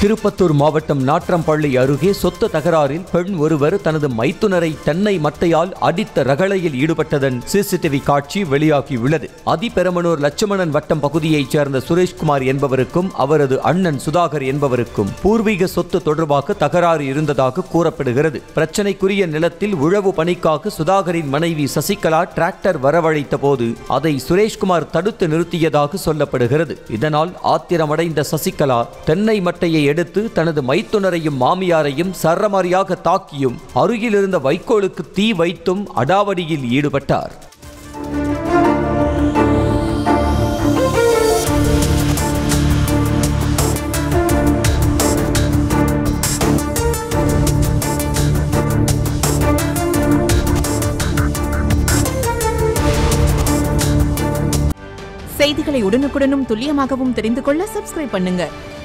திருப்பத்தூர் மாவட்டம் நாற்றம்பள்ளி அருகே சொத்து தகராறில் பெண் ஒருவர் தனது மைத்துனரை தென்னை மட்டையால் அடித்த ரகளையில் ஈடுபட்டதன் சிசிடிவி காட்சி வெளியாகியுள்ளது அதிபெருமனூர் லட்சுமணன் வட்டம் பகுதியைச் சேர்ந்த சுரேஷ்குமார் என்பவருக்கும் அவரது அண்ணன் சுதாகர் என்பவருக்கும் பூர்வீக சொத்து தொடர்பாக தகராறு இருந்ததாக கூறப்படுகிறது பிரச்சனைக்குரிய நிலத்தில் உழவு பணிக்காக சுதாகரின் மனைவி சசிகலா டிராக்டர் வரவழைத்த போது அதை சுரேஷ்குமார் தடுத்து நிறுத்தியதாக சொல்லப்படுகிறது இதனால் ஆத்திரமடைந்த சசிகலா தென்னை மட்டையை எடுத்து தனது மைத்துனரையும் மாமியாரையும் சரமாரியாக தாக்கியும் அருகிலிருந்த வைக்கோலுக்கு தீ வைத்தும் அடாவடியில் ஈடுபட்டார் செய்திகளை உடனுக்குடனும் துல்லியமாகவும் தெரிந்து கொள்ள சப்ஸ்கிரைப் பண்ணுங்க